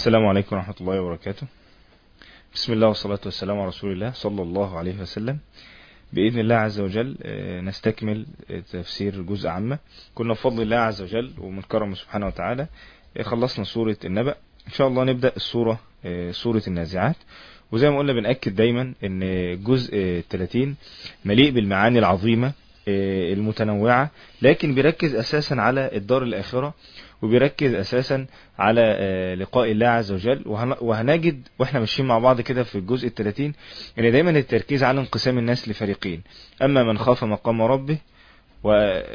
السلام عليكم ورحمة الله وبركاته بسم الله والصلاة والسلام على رسول الله صلى الله عليه وسلم بإذن الله عز وجل آه، نستكمل آه، تفسير جزء عامة كنا بفضل الله عز وجل ومن كرمه سبحانه وتعالى آه، خلصنا سورة النبأ إن شاء الله نبدأ السورة آه، سورة النازعات وزي ما قلنا بنأكد دايما ان جزء 30 مليء بالمعاني العظيمة آه، المتنوعة لكن بيركز اساسا على الدار الاخرة وبيركز اساسا على آه، لقاء الله عز وجل وهن- وهنجد واحنا ماشيين مع بعض كده في الجزء الثلاثين ان دايما التركيز على انقسام الناس لفريقين اما من خاف مقام ربه و...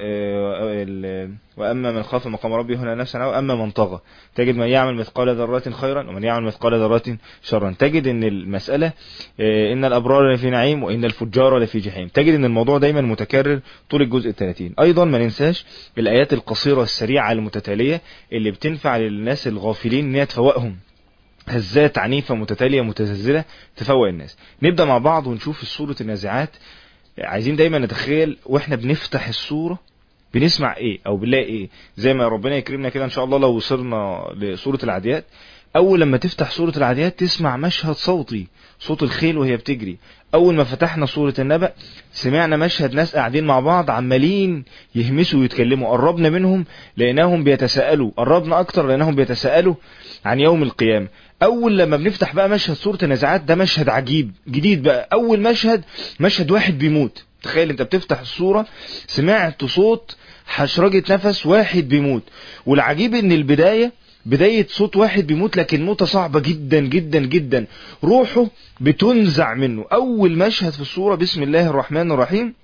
آه، ال- واما من خاف مقام ربه هنا نفسا او اما من طغى تجد من يعمل مثقال ذرة خيرا ومن يعمل مثقال ذرة شرا تجد ان المسألة آه، ان الابرار لفي نعيم وان الفجار لفي جحيم تجد ان الموضوع دايما متكرر طول الجزء الثلاثين ايضا ما ننساش الايات القصيرة السريعة المتتالية اللي بتنفع للناس الغافلين ان هي تفوقهم هزات عنيفة متتالية متزلزلة تفوق الناس نبدأ مع بعض ونشوف سورة النازعات عايزين دايما نتخيل واحنا بنفتح السورة بنسمع ايه او بنلاقي ايه زي ما ربنا يكرمنا كده ان شاء الله لو وصلنا لسورة العاديات اول لما تفتح سورة العاديات تسمع مشهد صوتي صوت الخيل وهي بتجري اول ما فتحنا سورة النبأ سمعنا مشهد ناس قاعدين مع بعض عمالين يهمسوا ويتكلموا قربنا منهم لانهم بيتساءلوا قربنا اكتر لانهم بيتساءلوا عن يوم القيامة اول لما بنفتح بقى مشهد سورة النازعات ده مشهد عجيب جديد بقى اول مشهد مشهد واحد بيموت تخيل انت بتفتح الصورة سمعت صوت حشرجة نفس واحد بيموت والعجيب ان البداية بداية صوت واحد بيموت لكن موتة صعبة جدا جدا جدا روحه بتنزع منه اول مشهد في الصورة بسم الله الرحمن الرحيم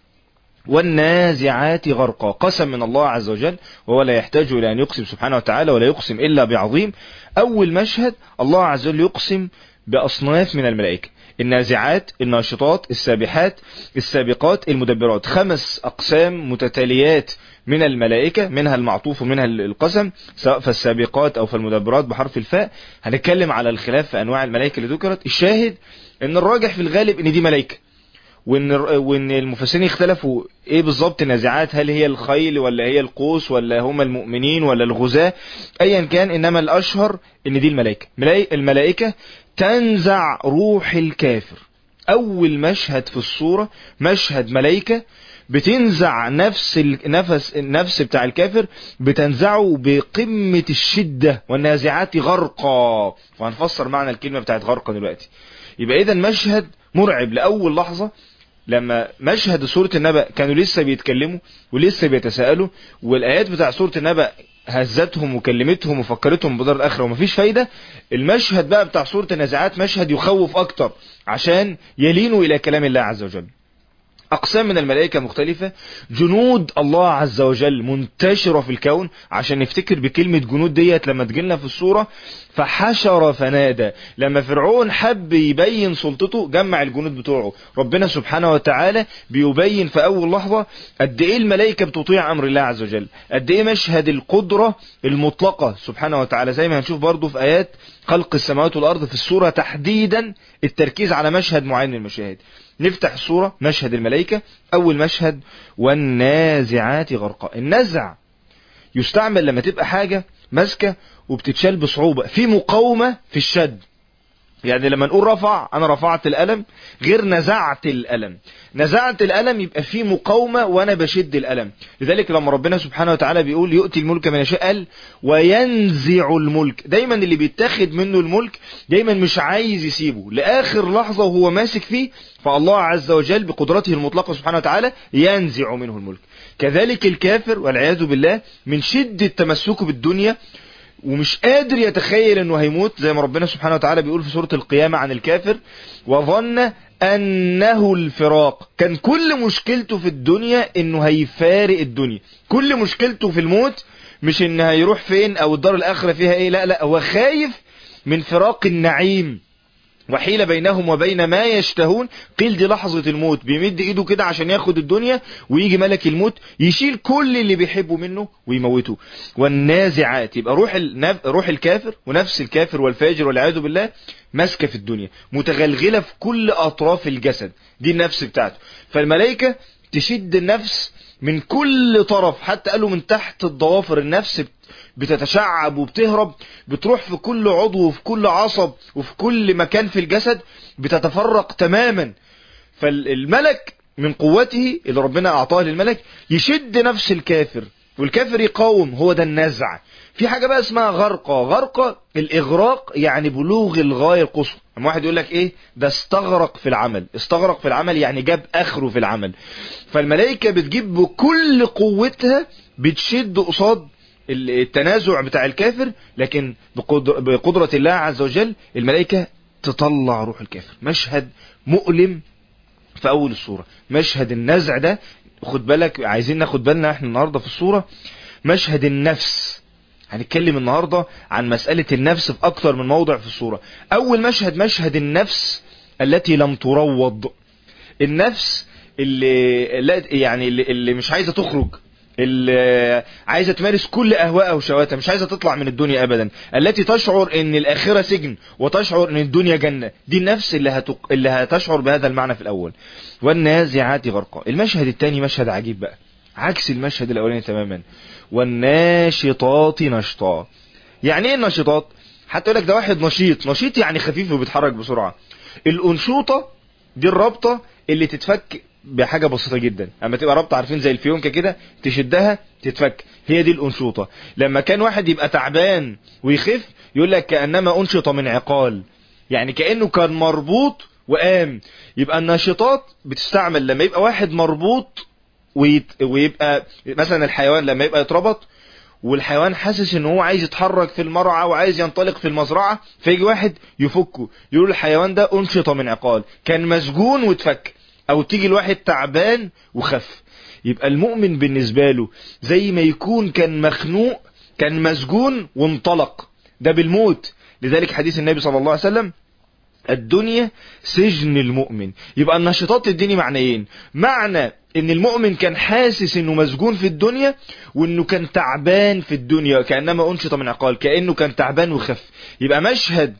والنازعات غرقا قسم من الله عز وجل وهو لا يحتاج إلى أن يقسم سبحانه وتعالى ولا يقسم إلا بعظيم أول مشهد الله عز وجل يقسم بأصناف من الملائكة النازعات الناشطات السابحات السابقات المدبرات خمس أقسام متتاليات من الملائكة منها المعطوف ومنها القسم سواء فالسابقات أو فالمدبرات بحرف الفاء هنتكلم على الخلاف في أنواع الملائكة اللي ذكرت الشاهد ان الراجح في الغالب ان دي ملائكة وان وان المفسرين اختلفوا ايه بالظبط النازعات هل هي الخيل ولا هي القوس ولا هم المؤمنين ولا الغزاة ايا كان انما الاشهر ان دي الملائكة ملاي- الملائكة تنزع روح الكافر اول مشهد في الصورة مشهد ملائكة بتنزع نفس النفس النفس بتاع الكافر بتنزعه بقمة الشدة والنازعات غرقا وهنفسر معنى الكلمة بتاعت غرقا دلوقتي يبقى اذا مشهد مرعب لأول لحظة لما مشهد سورة النبأ كانوا لسه بيتكلموا ولسه بيتساءلوا والآيات بتاع سورة النبأ هزتهم وكلمتهم وفكرتهم بدار الآخرة ومفيش فايدة المشهد بقى بتاع سورة النازعات مشهد يخوف أكتر عشان يلينوا إلى كلام الله عز وجل أقسام من الملائكة مختلفة جنود الله عز وجل منتشرة في الكون عشان نفتكر بكلمة جنود ديت لما تجيلنا في الصورة فحشر فنادى لما فرعون حب يبين سلطته جمع الجنود بتوعه ربنا سبحانه وتعالى بيبين في أول لحظة قد إيه الملائكة بتطيع أمر الله عز وجل قد إيه مشهد القدرة المطلقة سبحانه وتعالى زي ما هنشوف برضو في آيات خلق السماوات والأرض في السورة تحديدا التركيز على مشهد معين من المشاهد نفتح الصورة مشهد الملائكة أول مشهد والنازعات غرقا النزع يستعمل لما تبقى حاجة ماسكة وبتتشال بصعوبة في مقاومة في الشد يعني لما نقول رفع انا رفعت القلم غير نزعت القلم نزعت القلم يبقى في مقاومة وانا بشد القلم لذلك لما ربنا سبحانه وتعالى بيقول يؤتي الملك من يشاء قال وينزع الملك دايما اللي بيتاخد منه الملك دايما مش عايز يسيبه لاخر لحظة وهو ماسك فيه فالله عز وجل بقدرته المطلقة سبحانه وتعالى ينزع منه الملك كذلك الكافر والعياذ بالله من شدة تمسكه بالدنيا ومش قادر يتخيل انه هيموت زي ما ربنا سبحانه وتعالى بيقول في سورة القيامة عن الكافر وظن انه الفراق كان كل مشكلته في الدنيا انه هيفارق الدنيا كل مشكلته في الموت مش ان هيروح فين او الدار الاخرة فيها ايه لا لا هو خايف من فراق النعيم وحيل بينهم وبين ما يشتهون قيل دي لحظة الموت بيمد ايده كده عشان ياخد الدنيا ويجي ملك الموت يشيل كل اللي بيحبه منه ويموته والنازعات يبقى روح النف... روح الكافر ونفس الكافر والفاجر والعياذ بالله ماسكه في الدنيا متغلغلة في كل اطراف الجسد دي النفس بتاعته فالملائكة تشد النفس من كل طرف حتى قالوا من تحت الضوافر النفس بتتشعب وبتهرب بتروح في كل عضو وفي كل عصب وفي كل مكان في الجسد بتتفرق تماما فالملك من قوته اللي ربنا اعطاه للملك يشد نفس الكافر والكافر يقاوم هو ده النزع في حاجة بقى اسمها غرقة غرقة الاغراق يعني بلوغ الغاية القصوى اما واحد يقول لك ايه ده استغرق في العمل استغرق في العمل يعني جاب اخره في العمل فالملائكة بتجيب بكل قوتها بتشد قصاد التنازع بتاع الكافر لكن بقدرة الله عز وجل الملائكة تطلع روح الكافر مشهد مؤلم في اول الصورة مشهد النزع ده خد بالك عايزين ناخد بالنا احنا النهاردة في الصورة مشهد النفس هنتكلم النهاردة عن مسألة النفس في اكتر من موضع في الصورة اول مشهد مشهد النفس التي لم تروض النفس اللي يعني اللي, اللي مش عايزة تخرج اللي عايزة تمارس كل أهواءها وشهواتها مش عايزة تطلع من الدنيا أبدا التي تشعر ان الآخرة سجن وتشعر ان الدنيا جنة دي النفس اللي, هتق... اللي هتشعر بهذا المعنى في الأول والنازعات غرقا المشهد الثاني مشهد عجيب بقى عكس المشهد الأولاني تماما والناشطات نشطا يعني ايه النشطات حتى يقول لك ده واحد نشيط نشيط يعني خفيف وبيتحرك بسرعة الأنشوطة دي الرابطة اللي تتفك بحاجة بسيطة جدا اما تبقى رابطة عارفين زي الفيونكة كده تشدها تتفك هي دي الأنشوطة لما كان واحد يبقى تعبان ويخف يقول لك كأنما أنشط من عقال يعني كأنه كان مربوط وقام يبقى الناشطات بتستعمل لما يبقى واحد مربوط ويبقى مثلا الحيوان لما يبقى يتربط والحيوان حاسس ان هو عايز يتحرك في المرعى وعايز ينطلق في المزرعة فيجي واحد يفكه يقول الحيوان ده انشط من عقال كان مسجون واتفك او تيجي الواحد تعبان وخف يبقى المؤمن بالنسبة له زي ما يكون كان مخنوق كان مسجون وانطلق ده بالموت لذلك حديث النبي صلى الله عليه وسلم الدنيا سجن المؤمن يبقى النشاطات الديني معنيين معنى ان المؤمن كان حاسس انه مسجون في الدنيا وانه كان تعبان في الدنيا كأنما انشط من عقال كأنه كان تعبان وخف يبقى مشهد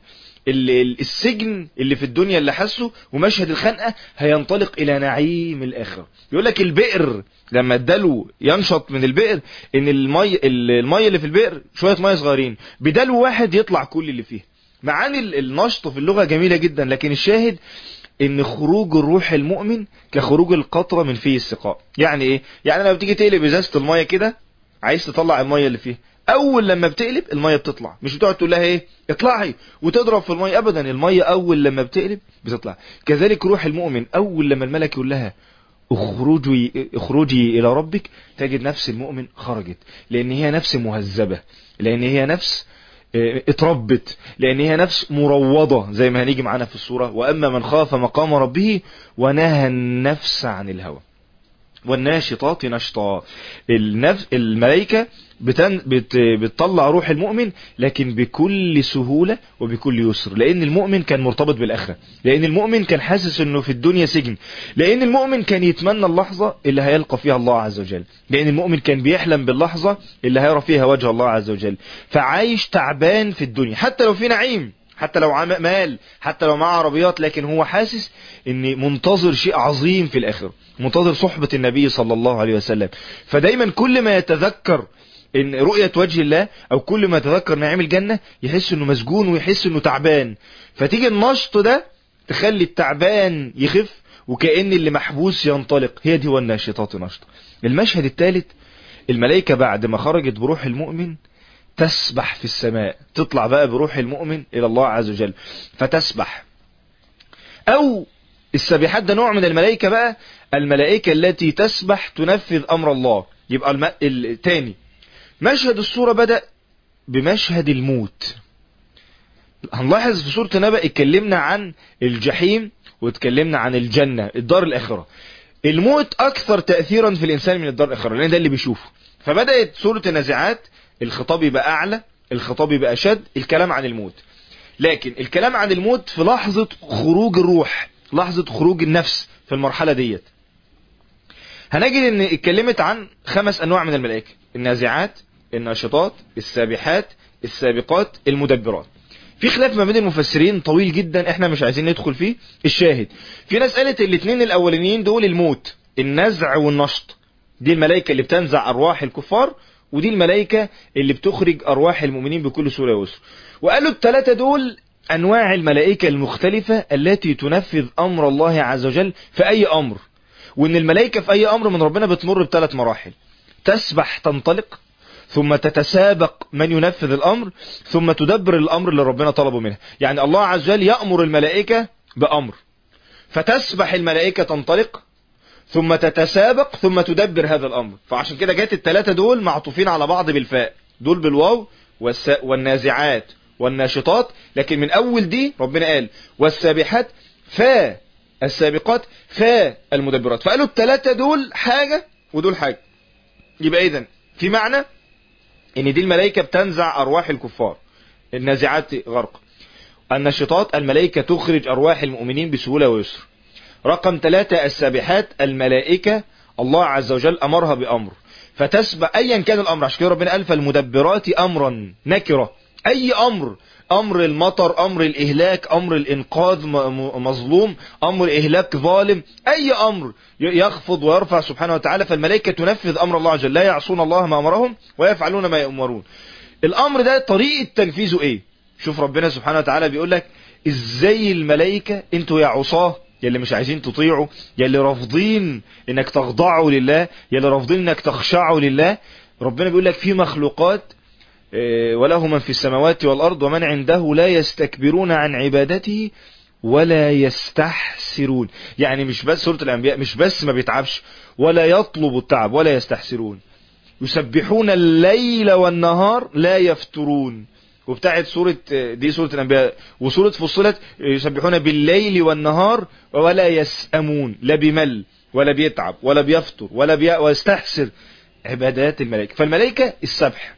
السجن اللي في الدنيا اللي حسه ومشهد الخنقة هينطلق الى نعيم الاخرة يقول لك البئر لما اداله ينشط من البئر ان المية, المية اللي في البئر شوية مية صغيرين بدلو واحد يطلع كل اللي فيه معاني النشط في اللغة جميلة جدا لكن الشاهد ان خروج الروح المؤمن كخروج القطرة من فيه السقاء يعني ايه يعني لما بتيجي تقلب ازازة المية كده عايز تطلع المية اللي فيها اول لما بتقلب المية بتطلع مش بتقعد تقول لها ايه اطلعي وتضرب في المية ابدا المية اول لما بتقلب بتطلع كذلك روح المؤمن اول لما الملك يقول لها اخرجي اخرجي الى ربك تجد نفس المؤمن خرجت لان هي نفس مهذبة لان هي نفس اتربت لان هي نفس مروضة زي ما هنيجي معانا في الصورة واما من خاف مقام ربه ونهى النفس عن الهوى والناشطات نشطا النفس الملائكة بتن بت بتطلع روح المؤمن لكن بكل سهولة وبكل يسر لان المؤمن كان مرتبط بالاخرة لان المؤمن كان حاسس انه في الدنيا سجن لان المؤمن كان يتمنى اللحظة اللي هيلقى فيها الله عز وجل لان المؤمن كان بيحلم باللحظة اللي هيرى فيها وجه الله عز وجل فعايش تعبان في الدنيا حتى لو في نعيم حتى لو مال حتى لو معاه عربيات لكن هو حاسس ان منتظر شيء عظيم في الاخر منتظر صحبة النبي صلى الله عليه وسلم فدايما كل ما يتذكر ان رؤية وجه الله او كل ما يتذكر نعيم الجنة يحس انه مسجون ويحس انه تعبان فتيجي النشط ده تخلي التعبان يخف وكأن اللي محبوس ينطلق هي دي هو الناشطات نشط المشهد الثالث الملائكة بعد ما خرجت بروح المؤمن تسبح في السماء تطلع بقى بروح المؤمن الى الله عز وجل فتسبح او السبيحات ده نوع من الملائكة بقى الملائكة التي تسبح تنفذ امر الله يبقى الم... التاني مشهد الصورة بدأ بمشهد الموت هنلاحظ في سورة نبأ اتكلمنا عن الجحيم واتكلمنا عن الجنة الدار الآخرة الموت أكثر تأثيرا في الإنسان من الدار الآخرة لأن ده اللي بيشوفه فبدأت سورة النازعات الخطاب يبقى أعلى الخطاب يبقى أشد الكلام عن الموت لكن الكلام عن الموت في لحظة خروج الروح لحظة خروج النفس في المرحلة ديت هنجد ان اتكلمت عن خمس انواع من الملائكة النازعات الناشطات السابحات السابقات المدبرات في خلاف ما بين المفسرين طويل جدا احنا مش عايزين ندخل فيه الشاهد في ناس قالت الاثنين الاولانيين دول الموت النزع والنشط دي الملائكة اللي بتنزع ارواح الكفار ودي الملائكة اللي بتخرج أرواح المؤمنين بكل سهولة ويسر وقالوا الثلاثة دول أنواع الملائكة المختلفة التي تنفذ أمر الله عز وجل في أي أمر وإن الملائكة في أي أمر من ربنا بتمر بثلاث مراحل تسبح تنطلق ثم تتسابق من ينفذ الأمر ثم تدبر الأمر اللي ربنا طلبه منها يعني الله عز وجل يأمر الملائكة بأمر فتسبح الملائكة تنطلق ثم تتسابق ثم تدبر هذا الأمر فعشان كده جات الثلاثة دول معطوفين على بعض بالفاء دول بالواو والنازعات والناشطات لكن من أول دي ربنا قال والسابحات فا السابقات فا المدبرات فقالوا الثلاثة دول حاجة ودول حاجة يبقى إذن في معنى ان دي الملائكة بتنزع ارواح الكفار النازعات غرق النشطات الملائكة تخرج ارواح المؤمنين بسهولة ويسر رقم ثلاثة السابحات الملائكة الله عز وجل امرها بامر فتسبق ايا كان الامر عشان كده ربنا قال فالمدبرات امرا نكرة اي امر امر المطر امر الاهلاك امر الانقاذ مظلوم امر اهلاك ظالم اي امر يخفض ويرفع سبحانه وتعالى فالملائكة تنفذ امر الله عز وجل لا يعصون الله ما امرهم ويفعلون ما يؤمرون الامر ده طريقة تنفيذه ايه شوف ربنا سبحانه وتعالى بيقول لك ازاي الملائكة انتوا يا عصاه يا اللي مش عايزين تطيعوا يا اللي رافضين انك تخضعوا لله يا اللي رافضين انك تخشعوا لله ربنا بيقول لك في مخلوقات وله من في السماوات والأرض ومن عنده لا يستكبرون عن عبادته ولا يستحسرون يعني مش بس سورة الأنبياء مش بس ما بيتعبش ولا يطلب التعب ولا يستحسرون يسبحون الليل والنهار لا يفترون وبتاعت سورة دي سورة الأنبياء وسورة فصلت يسبحون بالليل والنهار ولا يسأمون لا بمل ولا بيتعب ولا بيفتر ولا بي... ويستحسر عبادات الملائكة فالملائكة السبح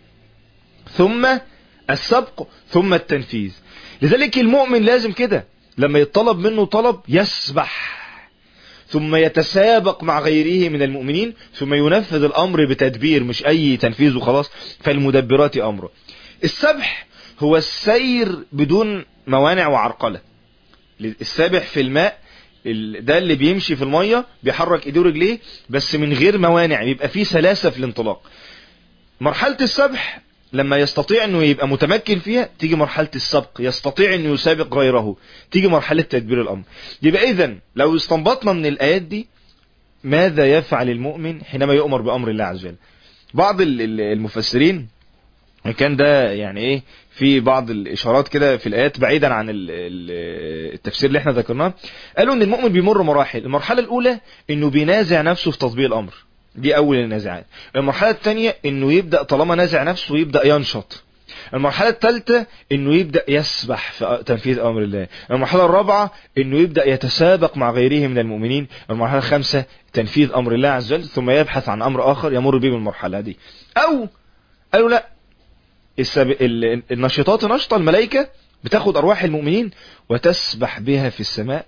ثم السبق ثم التنفيذ لذلك المؤمن لازم كده لما يطلب منه طلب يسبح ثم يتسابق مع غيره من المؤمنين ثم ينفذ الأمر بتدبير مش أي تنفيذ وخلاص فالمدبرات أمره السبح هو السير بدون موانع وعرقلة السابح في الماء ده اللي بيمشي في المية بيحرك ايديه ورجليه بس من غير موانع يبقى فيه سلاسة في الانطلاق مرحلة السبح لما يستطيع انه يبقى متمكن فيها تيجي مرحلة السبق يستطيع انه يسابق غيره تيجي مرحلة تدبير الامر يبقى اذا لو استنبطنا من الايات دي ماذا يفعل المؤمن حينما يؤمر بامر الله عز وجل بعض المفسرين كان ده يعني ايه في بعض الاشارات كده في الايات بعيدا عن التفسير اللي احنا ذكرناه قالوا ان المؤمن بيمر مراحل المرحلة الاولى انه بينازع نفسه في تطبيق الامر دي اول النازعات المرحلة الثانية انه يبدأ طالما نازع نفسه يبدأ ينشط المرحلة الثالثة انه يبدأ يسبح في تنفيذ امر الله المرحلة الرابعة انه يبدأ يتسابق مع غيره من المؤمنين المرحلة الخامسة تنفيذ امر الله عز وجل ثم يبحث عن امر اخر يمر به بالمرحلة دي او قالوا لا السب... النشطات نشطة الملائكة بتاخد ارواح المؤمنين وتسبح بها في السماء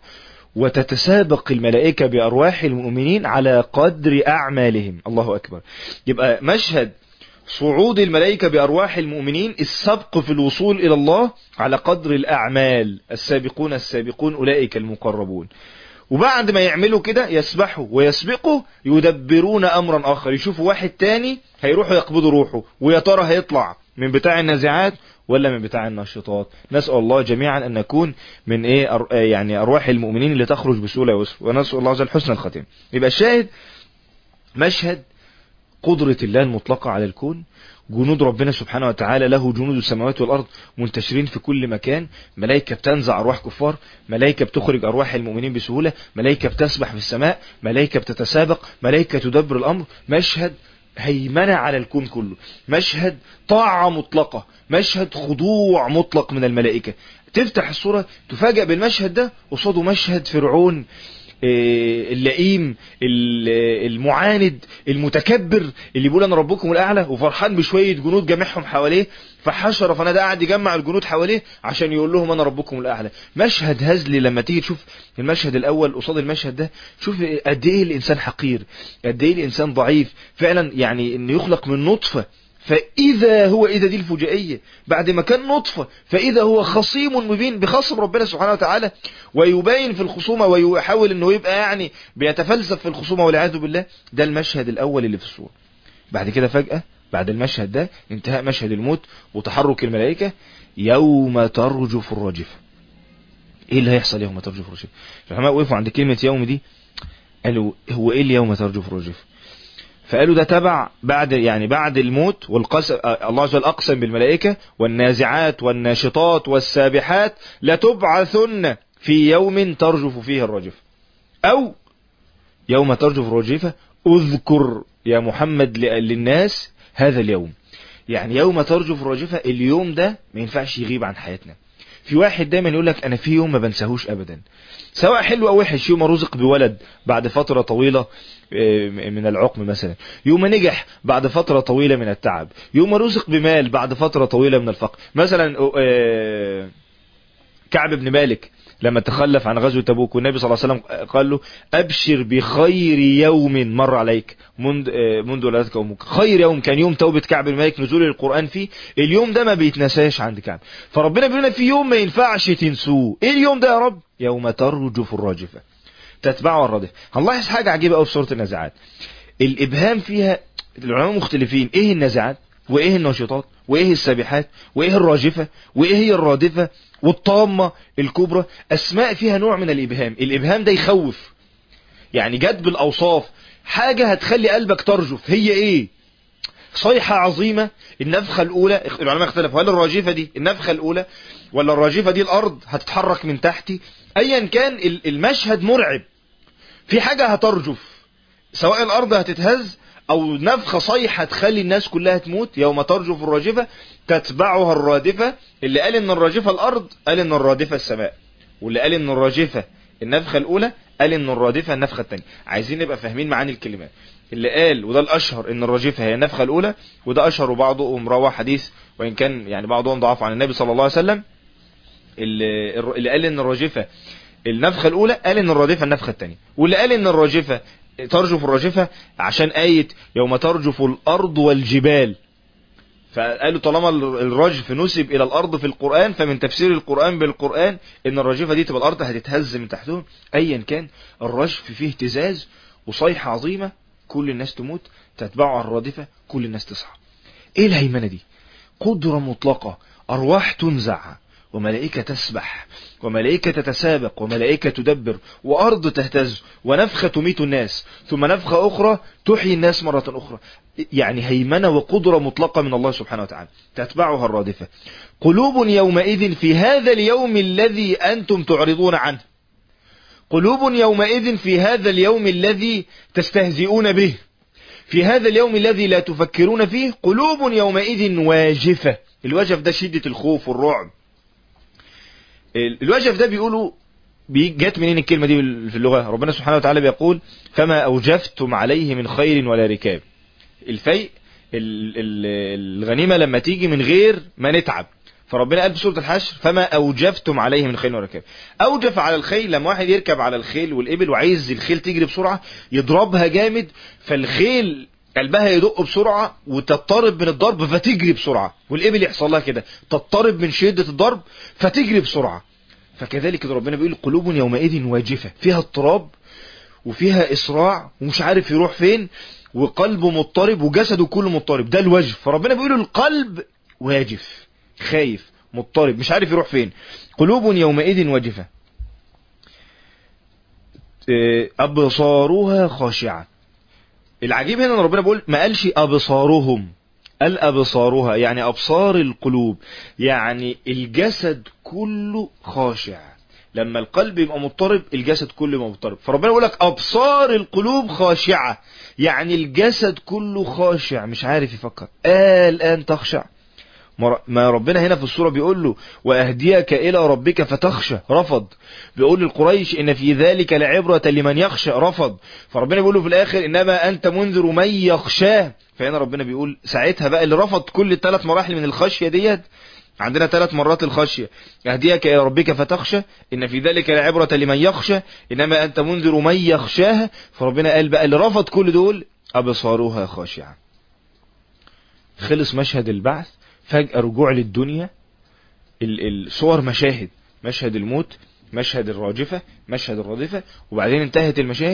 وتتسابق الملائكة بأرواح المؤمنين على قدر أعمالهم الله أكبر يبقى مشهد صعود الملائكة بأرواح المؤمنين السبق في الوصول إلى الله على قدر الأعمال السابقون السابقون أولئك المقربون وبعد ما يعملوا كده يسبحوا ويسبقوا يدبرون أمرا آخر يشوفوا واحد تاني هيروحوا يقبضوا روحه ويا ترى هيطلع من بتاع النازعات ولا من بتاع النشطات نسأل الله جميعا أن نكون من إيه أر... يعني أرواح المؤمنين اللي تخرج بسهولة ويسر ونسأل الله عز وجل حسن الختم يبقى الشاهد مشهد قدرة الله المطلقة على الكون جنود ربنا سبحانه وتعالى له جنود السماوات والأرض منتشرين في كل مكان ملائكة بتنزع أرواح كفار ملائكة بتخرج أرواح المؤمنين بسهولة ملائكة بتسبح في السماء ملائكة بتتسابق ملائكة تدبر الأمر مشهد هيمنة على الكون كله مشهد طاعة مطلقة مشهد خضوع مطلق من الملائكة تفتح الصورة تفاجأ بالمشهد ده قصاده مشهد فرعون اللئيم المعاند المتكبر اللي بيقول انا ربكم الاعلى وفرحان بشويه جنود جمعهم حواليه فحشر فانا ده قاعد يجمع الجنود حواليه عشان يقول لهم انا ربكم الاعلى مشهد هزلي لما تيجي تشوف المشهد الاول قصاد المشهد ده شوف قد ايه الانسان حقير قد ايه الانسان ضعيف فعلا يعني انه يخلق من نطفه فإذا هو إذا دي الفجائية بعد ما كان نطفة فإذا هو خصيم مبين بخصم ربنا سبحانه وتعالى ويبين في الخصومة ويحاول أنه يبقى يعني بيتفلسف في الخصومة والعياذ بالله ده المشهد الأول اللي في الصورة بعد كده فجأة بعد المشهد ده انتهاء مشهد الموت وتحرك الملائكة يوم ترجف الراجفة ايه اللي هيحصل يوم ترجف الراجفة العلماء وقفوا عند كلمة يوم دي قالوا هو ايه اليوم ترجف الراجفة فقالوا ده تبع بعد يعني بعد الموت والقسم الله عز وجل اقسم بالملائكة والنازعات والناشطات والسابحات لتبعثن في يوم ترجف فيه الراجفة او يوم ترجف الراجفة اذكر يا محمد للناس هذا اليوم يعني يوم ترجف الراجفة اليوم ده ما ينفعش يغيب عن حياتنا في واحد دايما يقول لك انا في يوم ما بنساهوش ابدا سواء حلو او وحش يوم رزق بولد بعد فترة طويلة من العقم مثلا يوم نجح بعد فترة طويلة من التعب يوم رزق بمال بعد فترة طويلة من الفقر مثلا كعب بن مالك لما تخلف عن غزوة تبوك والنبي صلى الله عليه وسلم قال له أبشر بخير يوم مر عليك منذ منذ ولادتك أمك خير يوم كان يوم توبة كعب الملك نزول القرآن فيه اليوم ده ما بيتنساش عند كعب فربنا بيقول لنا في يوم ما ينفعش تنسوه ايه اليوم ده يا رب يوم ترجف الراجفة تتبعه الرادف هنلاحظ حاجة عجيبة قوي في سورة النازعات الإبهام فيها العلماء مختلفين ايه النازعات وايه الناشطات وايه السابحات وايه الراجفة وايه هي الرادفة والطامة الكبرى اسماء فيها نوع من الابهام الابهام ده يخوف يعني جد بالاوصاف حاجة هتخلي قلبك ترجف هي ايه صيحة عظيمة النفخة الاولى العلماء اختلفوا هل الراجفة دي النفخة الاولى ولا الراجفة دي الارض هتتحرك من تحتي ايا كان المشهد مرعب في حاجة هترجف سواء الارض هتتهز او نفخة صيحة تخلي الناس كلها تموت يوم ترجف الراجفة تتبعها الرادفة اللي قال ان الراجفة الارض قال ان الرادفة السماء واللي قال ان الراجفة النفخة الاولى قال ان الرادفة النفخة الثانية عايزين نبقى فاهمين معاني الكلمات اللي قال وده الاشهر ان الراجفة هي النفخة الاولى وده اشهر وبعضهم روى حديث وان كان يعني بعضهم ضعف عن النبي صلى الله عليه وسلم اللي, اللي قال ان الراجفة النفخة الاولى قال ان الرادفة النفخة الثانية واللي قال ان الراجفة ترجف الراجفة عشان آية يوم ترجف الأرض والجبال فقالوا طالما الرجف نسب إلى الأرض في القرآن فمن تفسير القرآن بالقرآن إن الراجفة دي تبقى الأرض هتتهز من تحتهم أيا كان الرجف فيه اهتزاز وصيحة عظيمة كل الناس تموت تتبعها الرادفة كل الناس تصحى إيه الهيمنة دي قدرة مطلقة أرواح تنزع وملائكة تسبح وملائكة تتسابق وملائكة تدبر وأرض تهتز ونفخة تميت الناس ثم نفخة أخرى تحيي الناس مرة أخرى يعني هيمنة وقدرة مطلقة من الله سبحانه وتعالى تتبعها الرادفة قلوب يومئذ في هذا اليوم الذي أنتم تعرضون عنه قلوب يومئذ في هذا اليوم الذي تستهزئون به في هذا اليوم الذي لا تفكرون فيه قلوب يومئذ واجفة الوجف ده شدة الخوف والرعب الوجف ده بيقولوا جت منين الكلمة دي في اللغة ربنا سبحانه وتعالى بيقول فما أوجفتم عليه من خير ولا ركاب الفيء الغنيمة لما تيجي من غير ما نتعب فربنا قال في سورة الحشر فما أوجفتم عليه من خيل وركاب أوجف على الخيل لما واحد يركب على الخيل والإبل وعايز الخيل تجري بسرعة يضربها جامد فالخيل قلبها يدق بسرعة وتضطرب من الضرب فتجري بسرعة والإبل يحصل لها كده تضطرب من شدة الضرب فتجري بسرعة فكذلك ربنا بيقول قلوب يومئذ واجفة فيها اضطراب وفيها إسراع ومش عارف يروح فين وقلبه مضطرب وجسده كله مضطرب ده الوجف فربنا بيقول القلب واجف خايف مضطرب مش عارف يروح فين قلوب يومئذ واجفة أبصارها خاشعة العجيب هنا ان ربنا بيقول ما قالش أبصارهم قال أبصارها يعني أبصار القلوب يعني الجسد كله خاشع لما القلب يبقى مضطرب الجسد كله يبقى مضطرب فربنا يقول لك أبصار القلوب خاشعة يعني الجسد كله خاشع مش عارف يفكر آه الآن تخشع ما ربنا هنا في السورة بيقول له وأهديك إلى ربك فتخشى رفض بيقول للقريش إن في ذلك لعبرة لمن يخشى رفض فربنا بيقول له في الآخر إنما أنت منذر من يخشاه فهنا ربنا بيقول ساعتها بقى اللي رفض كل الثلاث مراحل من الخشية ديت عندنا ثلاث مرات الخشية يهديك إلى ربك فتخشى إن في ذلك لعبرة لمن يخشى إنما أنت منذر من يخشاه فربنا قال بقى اللي رفض كل دول أبصارها خاشعة خلص مشهد البعث فجأة رجوع للدنيا الصور مشاهد مشهد الموت مشهد الراجفة مشهد الرادفة وبعدين انتهت المشاهد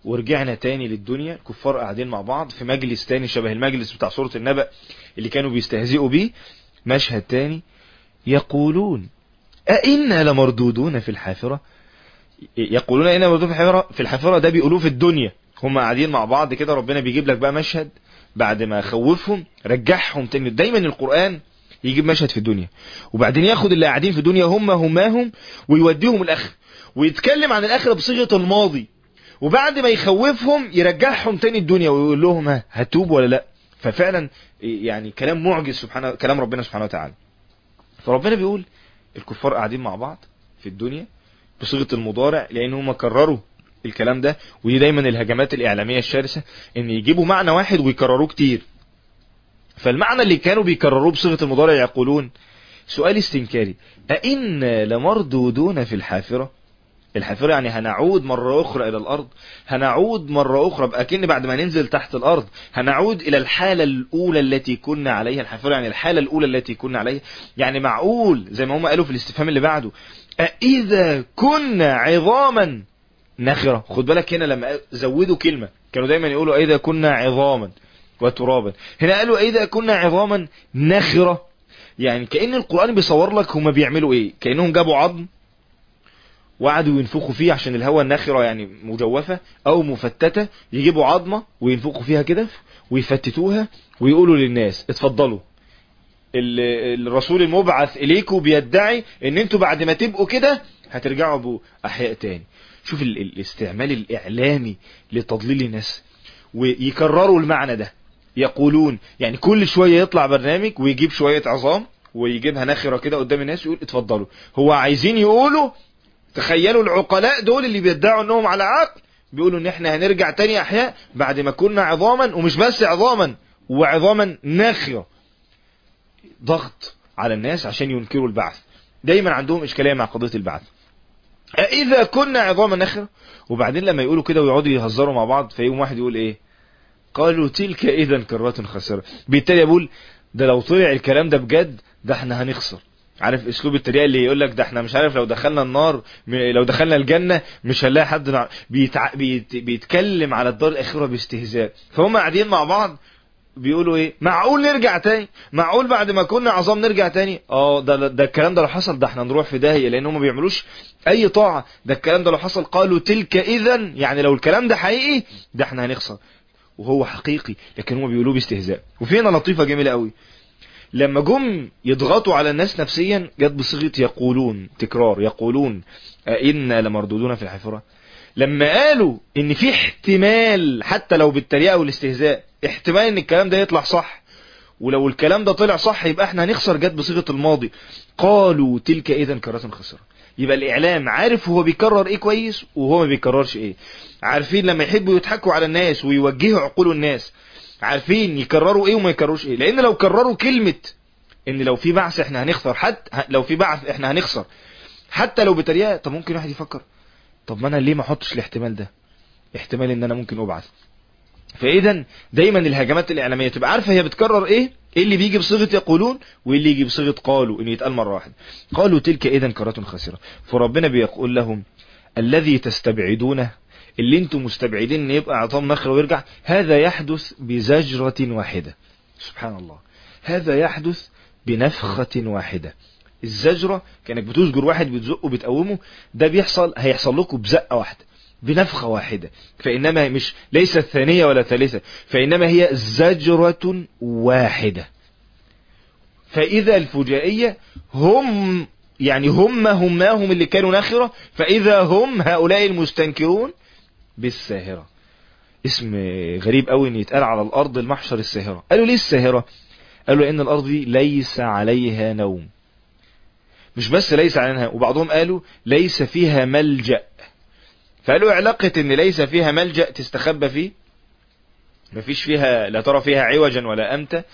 ورجعنا تاني للدنيا الكفار قاعدين مع بعض في مجلس تاني شبه المجلس بتاع سورة النبأ اللي كانوا بيستهزئوا بيه مشهد تاني يقولون أئنا لمردودون في الحافرة يقولون أئنا لمردودون في الحافرة في الحافرة ده بيقولوه في الدنيا هم قاعدين مع بعض كده ربنا بيجيب لك بقى مشهد بعد ما خوفهم رجعهم تاني دايما القرآن يجيب مشهد في الدنيا وبعدين ياخد اللي قاعدين في الدنيا هم هماهم ويوديهم الاخر ويتكلم عن الاخره بصيغه الماضي وبعد ما يخوفهم يرجعهم تاني الدنيا ويقول لهم ها هتوب ولا لا ففعلا يعني كلام معجز سبحانه كلام ربنا سبحانه وتعالى فربنا بيقول الكفار قاعدين مع بعض في الدنيا بصيغه المضارع لان هم كرروا الكلام ده ودي دايما الهجمات الاعلاميه الشرسه ان يجيبوا معنى واحد ويكرروه كتير فالمعنى اللي كانوا بيكرروه بصيغه المضارع يقولون سؤال استنكاري أئنا لمردودون في الحافرة الحافرة يعني هنعود مرة أخرى إلى الأرض هنعود مرة أخرى أكن بعد ما ننزل تحت الأرض هنعود إلى الحالة الأولى التي كنا عليها الحافرة يعني الحالة الأولى التي كنا عليها يعني معقول زي ما هم قالوا في الاستفهام اللي بعده أإذا كنا عظاما نخرة خد بالك هنا لما زودوا كلمة كانوا دايما يقولوا أإذا كنا عظاما وترابا هنا قالوا إذا كنا عظاما نخرة يعني كأن القرآن بيصور لك هما بيعملوا ايه كأنهم جابوا عظم وقعدوا ينفخوا فيه عشان الهواء الناخرة يعني مجوفة او مفتتة يجيبوا عظمة وينفخوا فيها كده ويفتتوها ويقولوا للناس اتفضلوا الرسول المبعث اليكم بيدعي ان انتوا بعد ما تبقوا كده هترجعوا باحياء تاني شوف الاستعمال الاعلامي لتضليل الناس ويكرروا المعنى ده يقولون يعني كل شوية يطلع برنامج ويجيب شوية عظام ويجيبها نخرة كده قدام الناس ويقول اتفضلوا هو عايزين يقولوا تخيلوا العقلاء دول اللي بيدعوا انهم على عقل بيقولوا ان احنا هنرجع تاني احياء بعد ما كنا عظاما ومش بس عظاما وعظاما ناخرة ضغط على الناس عشان ينكروا البعث دايما عندهم اشكالية مع قضية البعث اذا كنا عظاما ناخرة وبعدين لما يقولوا كده ويقعدوا يهزروا مع بعض فيقوم واحد يقول ايه قالوا تلك اذا كرات خاسرة بالتالي يقول ده لو طلع الكلام ده بجد ده احنا هنخسر عارف اسلوب التريقه اللي يقول لك ده احنا مش عارف لو دخلنا النار لو دخلنا الجنه مش هنلاقي حد نع... بيتع... بيت... بيتكلم على الدار الاخره باستهزاء فهم قاعدين مع بعض بيقولوا ايه معقول نرجع تاني معقول بعد ما كنا عظام نرجع تاني اه ده ده الكلام ده لو حصل ده احنا نروح في داهيه لان هم ما بيعملوش اي طاعه ده الكلام ده لو حصل قالوا تلك اذا يعني لو الكلام ده حقيقي ده احنا هنخسر وهو حقيقي لكن هم بيقولوه باستهزاء وفي هنا لطيفة جميلة قوي لما جم يضغطوا على الناس نفسيا جت بصيغة يقولون تكرار يقولون أئنا لمردودون في الحفرة لما قالوا ان في احتمال حتى لو بالتريقة والاستهزاء احتمال ان الكلام ده يطلع صح ولو الكلام ده طلع صح يبقى احنا هنخسر جت بصيغة الماضي قالوا تلك اذا كرة خسرة يبقى الاعلام عارف هو بيكرر ايه كويس وهو ما بيكررش ايه عارفين لما يحبوا يضحكوا على الناس ويوجهوا عقول الناس عارفين يكرروا ايه وما يكرروش ايه لان لو كرروا كلمة ان لو في بعث احنا هنخسر حتى لو في بعث احنا هنخسر حتى لو بتريقة طب ممكن واحد يفكر طب ما انا ليه ما احطش الاحتمال ده احتمال ان انا ممكن ابعث فاذا دايما الهجمات الاعلاميه تبقى عارفه هي بتكرر ايه ايه اللي بيجي بصيغه يقولون وايه اللي يجي بصيغه قالوا ان يتقال مره واحده قالوا تلك اذا كره خاسره فربنا بيقول لهم الذي تستبعدونه اللي انتم مستبعدين ان يبقى عظام نخره ويرجع هذا يحدث بزجره واحده سبحان الله هذا يحدث بنفخه واحده الزجره كانك بتزجر واحد بتزقه بتقومه ده بيحصل هيحصل لكم بزقه واحده بنفخة واحدة فإنما مش ليست ثانية ولا ثالثة فإنما هي زجرة واحدة فإذا الفجائية هم يعني هم هماهم اللي كانوا ناخرة فإذا هم هؤلاء المستنكرون بالساهرة اسم غريب قوي ان يتقال على الأرض المحشر الساهرة قالوا ليه الساهرة قالوا لأن الأرض دي ليس عليها نوم مش بس ليس عليها وبعضهم قالوا ليس فيها ملجأ فقالوا علاقة ان ليس فيها ملجأ تستخبى فيه مفيش فيها لا ترى فيها عوجا ولا امتا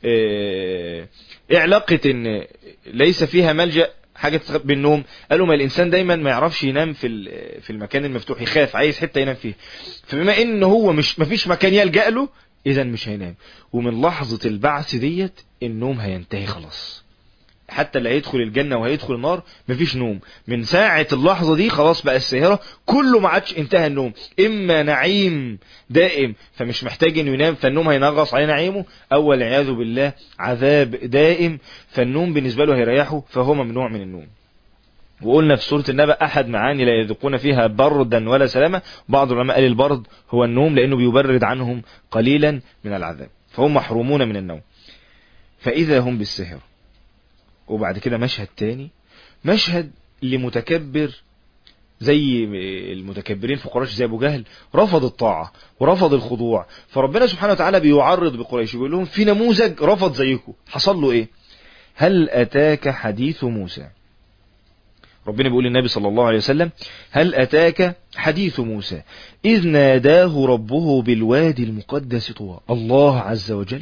ايه علاقة ان ليس فيها ملجأ حاجة تستخبى بالنوم قالوا ما الانسان دايما ما يعرفش ينام في في المكان المفتوح يخاف عايز حتة ينام فيه فبما ان هو مش مفيش مكان يلجأ له اذا مش هينام ومن لحظة البعث ديت النوم هينتهي خلاص حتى اللي هيدخل الجنة وهيدخل النار مفيش نوم من ساعة اللحظة دي خلاص بقى الساهرة كله ما عادش انتهى النوم اما نعيم دائم فمش محتاج انه ينام فالنوم هينغص عليه نعيمه او والعياذ بالله عذاب دائم فالنوم بالنسبة له هيريحه فهو ممنوع من النوم وقلنا في سورة النبأ أحد معاني لا يذوقون فيها بردا ولا سلامة بعض العلماء قال البرد هو النوم لأنه بيبرد عنهم قليلا من العذاب فهم محرومون من النوم فإذا هم بالسهر وبعد كده مشهد تاني مشهد لمتكبر زي المتكبرين في قريش زي ابو جهل رفض الطاعة ورفض الخضوع فربنا سبحانه وتعالى بيعرض بقريش بيقول لهم في نموذج رفض زيكم حصل له ايه هل اتاك حديث موسى ربنا بيقول للنبي صلى الله عليه وسلم هل أتاك حديث موسى إذ ناداه ربه بالوادي المقدس طوى الله عز وجل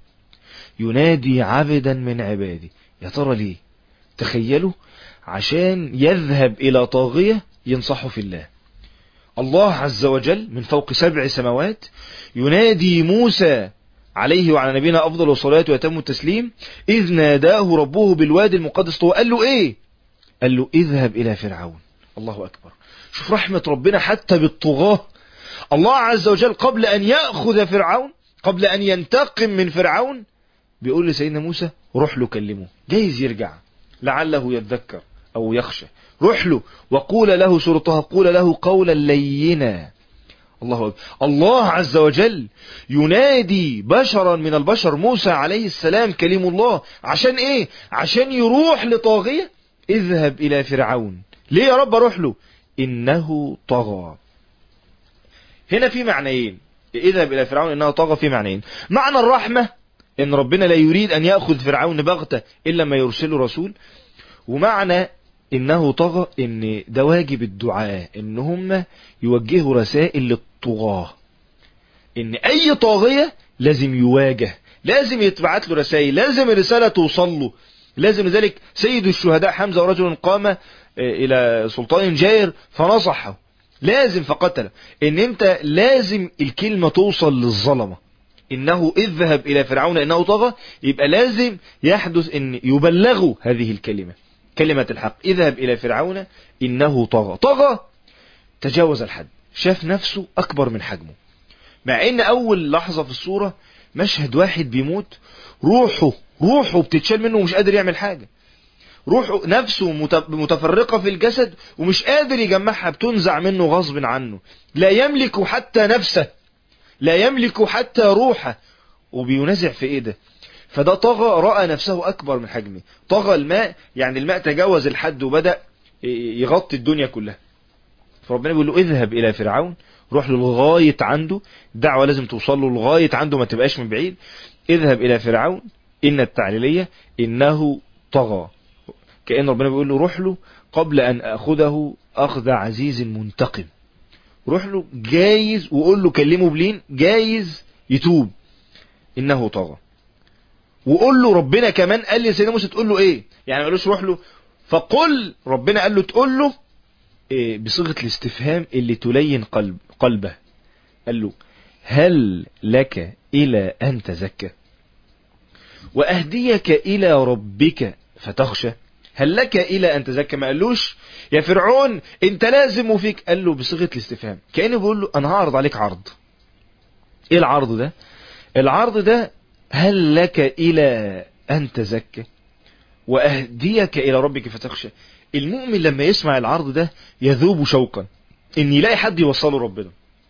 ينادي عبدا من عبادي يا ترى ليه تخيلوا عشان يذهب إلى طاغية ينصحه في الله الله عز وجل من فوق سبع سماوات ينادي موسى عليه وعلى نبينا أفضل الصلاة ويتم التسليم إذ ناداه ربه بالوادي المقدس طوى قال له إيه قال له اذهب إلى فرعون الله أكبر شوف رحمة ربنا حتى بالطغاة الله عز وجل قبل أن يأخذ فرعون قبل أن ينتقم من فرعون بيقول لسيدنا موسى روح له كلمه جايز يرجع لعله يتذكر أو يخشى روح له وقول له سورتها قول له قولا لينا الله أكبر الله عز وجل ينادي بشرا من البشر موسى عليه السلام كلم الله عشان ايه عشان يروح لطاغية اذهب الى فرعون ليه يا رب اروح له انه طغى هنا في معنيين اذهب الى فرعون انه طغى في معنيين معنى الرحمة ان ربنا لا يريد ان يأخذ فرعون بغتة الا ما يرسله رسول ومعنى انه طغى ان ده واجب الدعاء ان هم يوجهوا رسائل للطغاة ان اي طاغية لازم يواجه لازم يتبعت له رسائل لازم الرسالة توصل له لازم ذلك سيد الشهداء حمزة ورجل قام الى سلطان جائر فنصحه لازم فقتله ان انت لازم الكلمة توصل للظلمة انه اذهب الى فرعون انه طغى يبقى لازم يحدث ان يبلغوا هذه الكلمة كلمة الحق اذهب الى فرعون انه طغى طغى تجاوز الحد شاف نفسه اكبر من حجمه مع ان اول لحظة في الصورة مشهد واحد بيموت روحه روحه بتتشال منه ومش قادر يعمل حاجة روحه نفسه متفرقة في الجسد ومش قادر يجمعها بتنزع منه غصب عنه لا يملك حتى نفسه لا يملك حتى روحه وبينزع في ايه ده فده طغى رأى نفسه أكبر من حجمه طغى الماء يعني الماء تجاوز الحد وبدأ يغطي الدنيا كلها فربنا بيقول له اذهب إلى فرعون روح له لغاية عنده الدعوة لازم توصل له لغاية عنده ما تبقاش من بعيد اذهب إلى فرعون إن التعليلية إنه طغى كأن ربنا بيقول له روح له قبل أن أخذه أخذ عزيز منتقم روح له جايز وقول له كلمه بلين جايز يتوب إنه طغى وقول له ربنا كمان قال لي سيدنا موسى تقول له ايه يعني ما قالوش روح له فقل ربنا قال له تقول له إيه بصيغة الاستفهام اللي تلين قلب قلبه قال له هل لك إلى أن تزكى وأهديك إلى ربك فتخشى هل لك إلى أن تزكى ما قالوش يا فرعون انت لازم وفيك قال له بصيغة الاستفهام كأنه بيقول له أنا هعرض عليك عرض ايه العرض ده العرض ده هل لك إلى أن تزكى وأهديك إلى ربك فتخشى المؤمن لما يسمع العرض ده يذوب شوقا ان يلاقي حد يوصله ربنا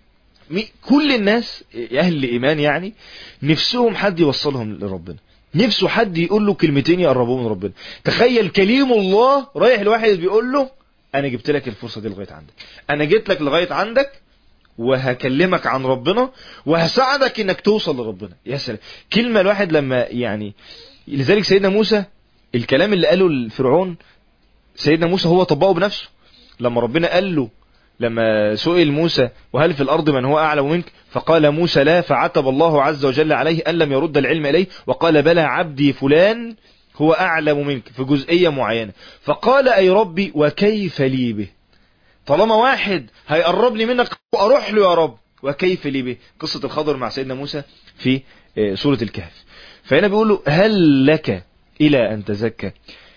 كل الناس اهل الايمان يعني نفسهم حد يوصلهم لربنا نفسه حد يقول له كلمتين يقربوه من ربنا تخيل كليم الله رايح لواحد بيقول له انا جبت لك الفرصة دي لغاية عندك انا جيت لك لغاية عندك وهكلمك عن ربنا وهساعدك انك توصل لربنا يا سلام كلمة الواحد لما يعني لذلك سيدنا موسى الكلام اللي قاله الفرعون سيدنا موسى هو طبقه بنفسه لما ربنا قال له لما سئل موسى وهل في الأرض من هو أعلم منك فقال موسى لا فعتب الله عز وجل عليه أن لم يرد العلم إليه وقال بلى عبدي فلان هو أعلم منك في جزئية معينة فقال أي ربي وكيف لي به طالما واحد هيقرب لي منك أروح له يا رب وكيف لي به قصة الخضر مع سيدنا موسى في سورة الكهف فهنا بيقول له هل لك إلى أن تزكى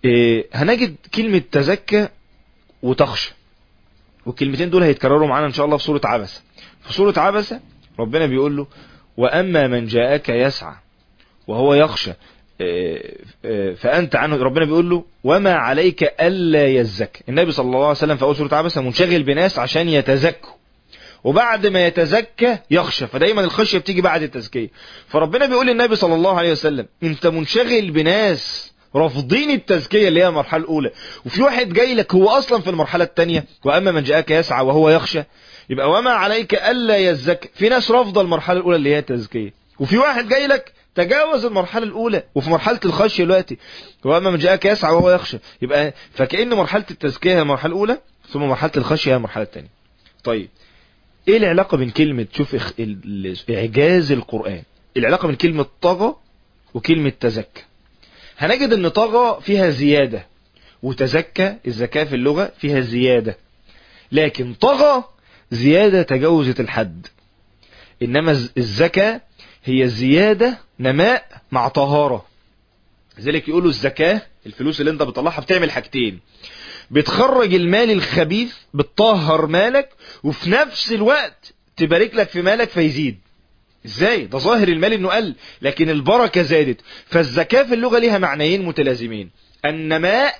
إيه هنجد كلمة تزكى وتخشى والكلمتين دول هيتكرروا معانا ان شاء الله في سورة عبسة في سورة عبسة ربنا بيقول له واما من جاءك يسعى وهو يخشى إيه إيه فانت عنه ربنا بيقول له وما عليك الا يزكى النبي صلى الله عليه وسلم في اول سورة عبسة منشغل بناس عشان يتزكوا وبعد ما يتزكى يخشى فدايما الخشية بتيجي بعد التزكية فربنا بيقول للنبي صلى الله عليه وسلم انت منشغل بناس رافضين التزكية اللي هي المرحلة الأولى وفي واحد جاي لك هو أصلا في المرحلة الثانية وأما من جاءك يسعى وهو يخشى يبقى وما عليك ألا يزكى في ناس رافضة المرحلة الأولى اللي هي التزكية وفي واحد جاي لك تجاوز المرحلة الأولى وفي مرحلة الخشية دلوقتي وأما من جاءك يسعى وهو يخشى يبقى فكأن مرحلة التزكية هي المرحلة الأولى ثم مرحلة الخشية هي المرحلة الثانية طيب ايه العلاقة بين كلمة شوف إخ... ال... اعجاز القرآن العلاقة بين كلمة طغى وكلمة تزكى هنجد ان طغى فيها زيادة وتزكى الزكاة في اللغة فيها زيادة لكن طغى زيادة تجاوزت الحد انما الزكاة هي زيادة نماء مع طهارة لذلك يقولوا الزكاة الفلوس اللي انت بتطلعها بتعمل حاجتين بتخرج المال الخبيث بتطهر مالك وفي نفس الوقت تبارك لك في مالك فيزيد ازاي ده ظاهر المال انه قل لكن البركة زادت فالزكاة في اللغة ليها معنيين متلازمين النماء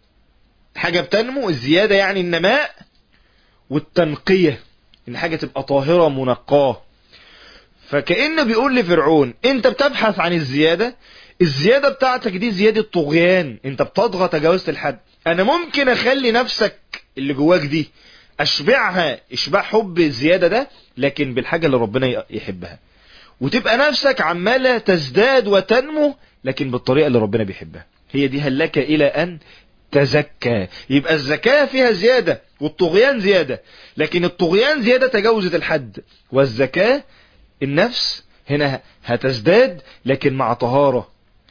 حاجة بتنمو الزيادة يعني النماء والتنقية ان حاجة تبقى طاهرة منقاه فكأنه بيقول لفرعون انت بتبحث عن الزيادة الزيادة بتاعتك دي زيادة طغيان انت بتضغط تجاوزت الحد انا ممكن اخلي نفسك اللي جواك دي اشبعها اشباع حب الزيادة ده لكن بالحاجة اللي ربنا يحبها وتبقى نفسك عمالة تزداد وتنمو لكن بالطريقة اللي ربنا بيحبها هي دي هل لك الى ان تزكى يبقى الزكاة فيها زيادة والطغيان زيادة لكن الطغيان زيادة تجاوزت الحد والزكاة النفس هنا هتزداد لكن مع طهارة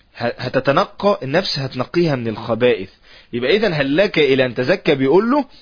هتتنقى النفس هتنقيها من الخبائث يبقى اذا هل لك الى ان تزكى بيقول له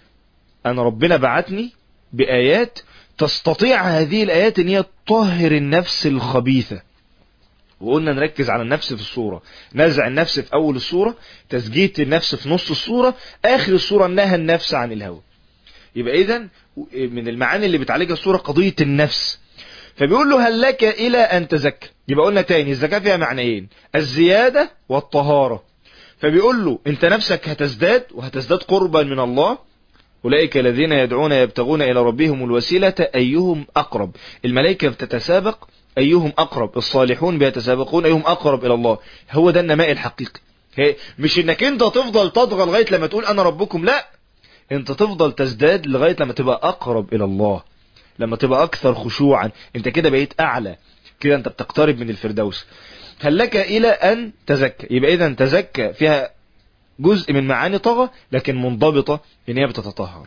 انا ربنا بعتني بايات تستطيع هذه الايات ان هي تطهر النفس الخبيثة وقلنا نركز على النفس في الصورة نزع النفس في اول الصورة تزكية النفس في نص الصورة اخر الصورة نهى النفس عن الهوى يبقى اذا من المعاني اللي بتعالجها الصورة قضية النفس فبيقول له هل لك الى ان تزكى يبقى قلنا تاني الزكاة فيها معنيين الزيادة والطهارة فبيقول له انت نفسك هتزداد وهتزداد قربا من الله أولئك الذين يدعون يبتغون إلى ربهم الوسيلة أيهم أقرب الملائكة بتتسابق أيهم أقرب الصالحون بيتسابقون أيهم أقرب إلى الله هو ده النماء الحقيقي مش انك انت تفضل تضغى لغاية لما تقول أنا ربكم لا انت تفضل تزداد لغاية لما تبقى أقرب إلى الله لما تبقى أكثر خشوعا انت كده بقيت أعلى كده انت بتقترب من الفردوس هل لك إلى أن تزكى يبقى إذا تزكى فيها جزء من معاني طغى لكن منضبطة ان هي بتتطهر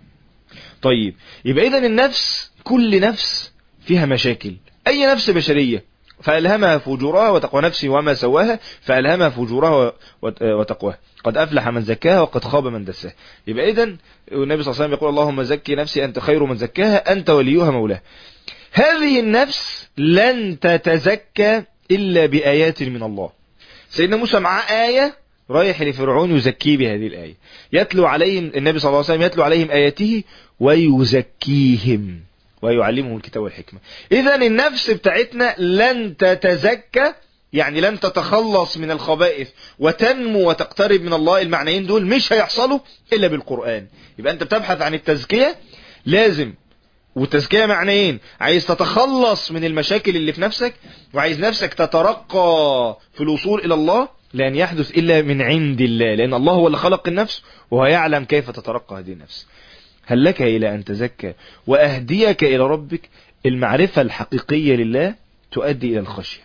طيب يبقى اذا النفس كل نفس فيها مشاكل اي نفس بشرية فألهمها فجورها وتقوى نفسي وما سواها فألهمها فجورها وتقواها قد أفلح من زكاها وقد خاب من دساها يبقى إذا النبي صلى الله عليه وسلم يقول اللهم زكي نفسي أنت خير من زكاها أنت وليها مولاها هذه النفس لن تتزكى إلا بآيات من الله سيدنا موسى معاه آية رايح لفرعون يزكيه بهذه الآية يتلو عليهم النبي صلى الله عليه وسلم يتلو عليهم آياته ويزكيهم ويعلمهم الكتاب والحكمة إذا النفس بتاعتنا لن تتزكى يعني لن تتخلص من الخبائث وتنمو وتقترب من الله المعنيين دول مش هيحصلوا إلا بالقرآن يبقى أنت بتبحث عن التزكية لازم والتزكية معنيين عايز تتخلص من المشاكل اللي في نفسك وعايز نفسك تترقى في الوصول إلى الله لن يحدث إلا من عند الله لأن الله هو اللي خلق النفس وهو يعلم كيف تترقى هذه النفس هل لك إلى أن تزكى وأهديك إلى ربك المعرفة الحقيقية لله تؤدي إلى الخشية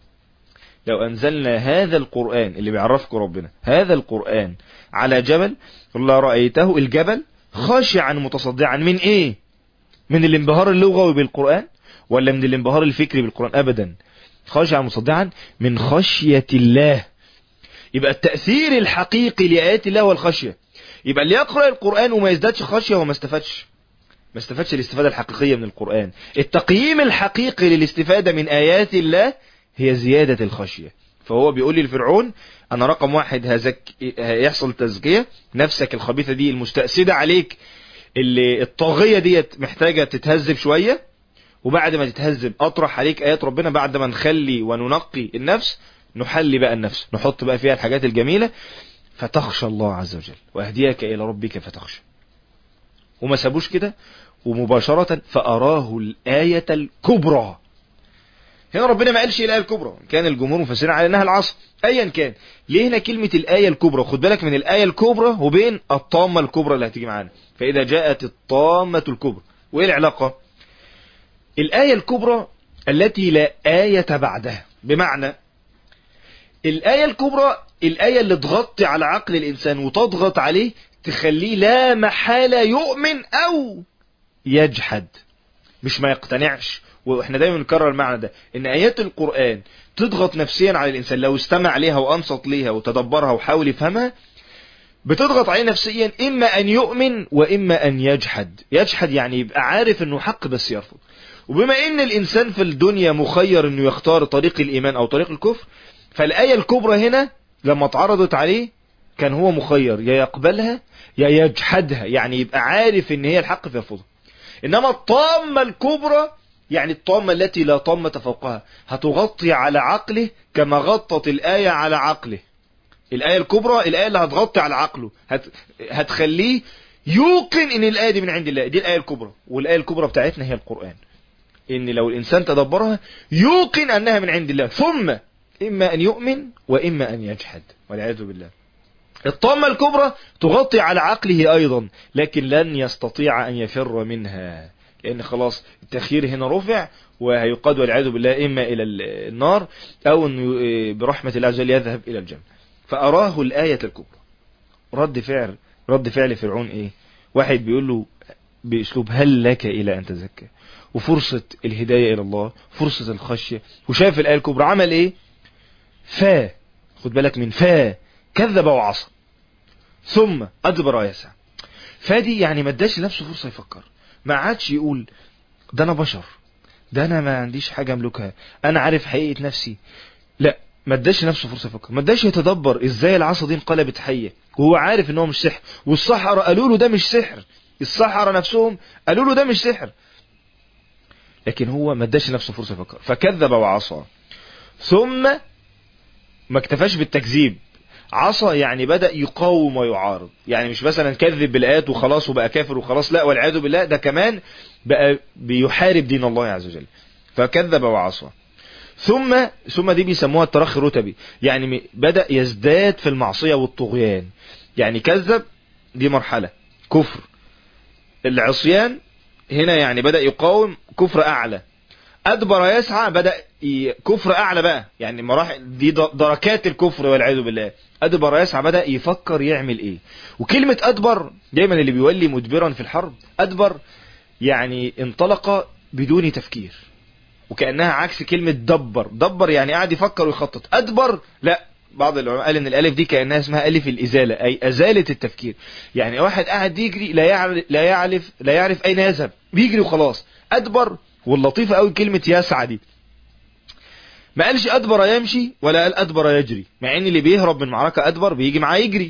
لو أنزلنا هذا القرآن اللي بيعرفك ربنا هذا القرآن على جبل الله رأيته الجبل خاشعا متصدعا من إيه من الانبهار اللغوي بالقرآن ولا من الانبهار الفكري بالقرآن أبدا خاشعا متصدعا من خشية الله يبقى التأثير الحقيقي لآيات الله هو الخشية يبقى اللي يقرأ القرآن وما يزدادش خشية هو ما استفادش ما استفادش الاستفادة الحقيقية من القرآن التقييم الحقيقي للاستفادة من آيات الله هي زيادة الخشية فهو بيقول لي لفرعون انا رقم واحد هزك هيحصل تزكية نفسك الخبيثة دي المستأسدة عليك اللي الطاغية ديت محتاجة تتهذب شوية وبعد ما تتهذب اطرح عليك ايات ربنا بعد ما نخلي وننقي النفس نحلي بقى النفس نحط بقى فيها الحاجات الجميلة فتخشى الله عز وجل واهديك الى ربك فتخشى وما سابوش كده ومباشرة فاراه الآية الكبرى هنا ربنا ما قالش الآية الكبرى كان الجمهور مفسرين على انها العصر ايا كان ليه هنا كلمة الآية الكبرى خد بالك من الآية الكبرى وبين الطامة الكبرى اللي هتيجي معانا فإذا جاءت الطامة الكبرى وإيه العلاقة الآية الكبرى التي لا آية بعدها بمعنى الآية الكبرى الآية اللي تغطي على عقل الإنسان وتضغط عليه تخليه لا محالة يؤمن أو يجحد مش ما يقتنعش واحنا دايما نكرر المعنى ده ان ايات القرآن تضغط نفسيا على الانسان لو استمع ليها وانصت ليها وتدبرها وحاول يفهمها بتضغط عليه نفسيا اما ان يؤمن واما ان يجحد يجحد يعني يبقى عارف انه حق بس يرفض وبما ان الانسان في الدنيا مخير انه يختار طريق الايمان او طريق الكفر فالايه الكبرى هنا لما اتعرضت عليه كان هو مخير يا يقبلها يا يجحدها يعني يبقى عارف ان هي الحق فيرفضها انما الطامة الكبرى يعني الطامة التي لا طامة فوقها هتغطي على عقله كما غطت الآية على عقله الآية الكبرى الآية اللي هتغطي على عقله هت... هتخليه يوقن ان الآية دي من عند الله دي الآية الكبرى والآية الكبرى بتاعتنا هي القرآن ان لو الانسان تدبرها يوقن انها من عند الله ثم اما ان يؤمن واما ان يجحد والعياذ بالله الطامة الكبرى تغطي على عقله ايضا لكن لن يستطيع ان يفر منها لان خلاص التخيير هنا رفع وهيقاد والعياذ بالله اما الى النار او انه برحمة الله عز وجل يذهب الى الجنة فاراه الآية الكبرى رد فعل رد فعل فرعون ايه واحد بيقول له باسلوب هل لك الى ان تزكى وفرصة الهداية الى الله فرصة الخشية وشاف الآية الكبرى عمل ايه فا خد بالك من فا كذب وعصى ثم ادبر ويسعى فادي يعني ما اداش لنفسه فرصة يفكر ما عادش يقول ده انا بشر ده انا ما عنديش حاجة املكها انا عارف حقيقة نفسي لا ما اداش نفسه فرصة يفكر ما اداش يتدبر ازاي العصا دي انقلبت حية وهو عارف ان هو مش سحر والسحرة قالوا له ده مش سحر السحرة نفسهم قالوا له ده مش سحر لكن هو ما اداش نفسه فرصة يفكر فكذب وعصى ثم ما اكتفاش بالتكذيب عصى يعني بدأ يقاوم ويعارض يعني مش مثلا كذب بالآيات وخلاص وبقى كافر وخلاص لا والعياذ بالله ده كمان بقى بيحارب دين الله عز وجل فكذب وعصى ثم ثم دي بيسموها الترخي الرتبي يعني بدأ يزداد في المعصية والطغيان يعني كذب دي مرحلة كفر العصيان هنا يعني بدأ يقاوم كفر أعلى أدبر يسعى بدأ كفر أعلى بقى يعني مراحل دي دركات الكفر والعياذ بالله أدبر يسعى بدأ يفكر يعمل إيه وكلمة أدبر دايما اللي بيولي مدبرا في الحرب أدبر يعني انطلق بدون تفكير وكأنها عكس كلمة دبر دبر يعني قاعد يفكر ويخطط أدبر لا بعض العلماء قال ان الالف دي كانها اسمها الف الازاله اي ازاله التفكير يعني واحد قاعد يجري لا يعرف لا يعرف لا يعرف اين يذهب بيجري وخلاص ادبر واللطيفه قوي كلمه يسعى دي ما قالش ادبر يمشي ولا قال ادبر يجري مع ان اللي بيهرب من معركه ادبر بيجي معاه يجري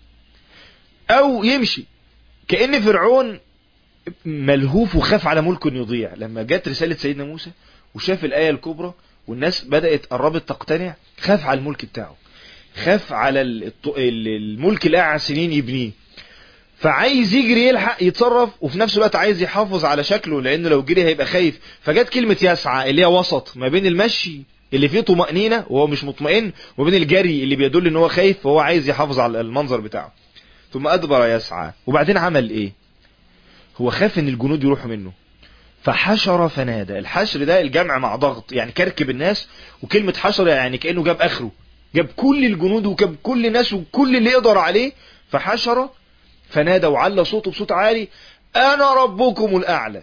او يمشي كان فرعون ملهوف وخاف على ملكه انه يضيع لما جت رساله سيدنا موسى وشاف الايه الكبرى والناس بدات قربت تقتنع خاف على الملك بتاعه خاف على الملك اللي قاعد سنين يبنيه فعايز يجري يلحق يتصرف وفي نفس الوقت عايز يحافظ على شكله لانه لو جري هيبقى خايف فجت كلمة يسعى اللي هي وسط ما بين المشي اللي فيه طمأنينة وهو مش مطمئن وبين الجري اللي بيدل ان هو خايف وهو عايز يحافظ على المنظر بتاعه ثم ادبر يسعى وبعدين عمل ايه هو خاف ان الجنود يروحوا منه فحشر فنادى الحشر ده الجمع مع ضغط يعني كركب الناس وكلمة حشر يعني كأنه جاب اخره جاب كل الجنود وجاب كل الناس وكل اللي يقدر عليه فحشر فنادى وعلى صوته بصوت عالي انا ربكم الاعلى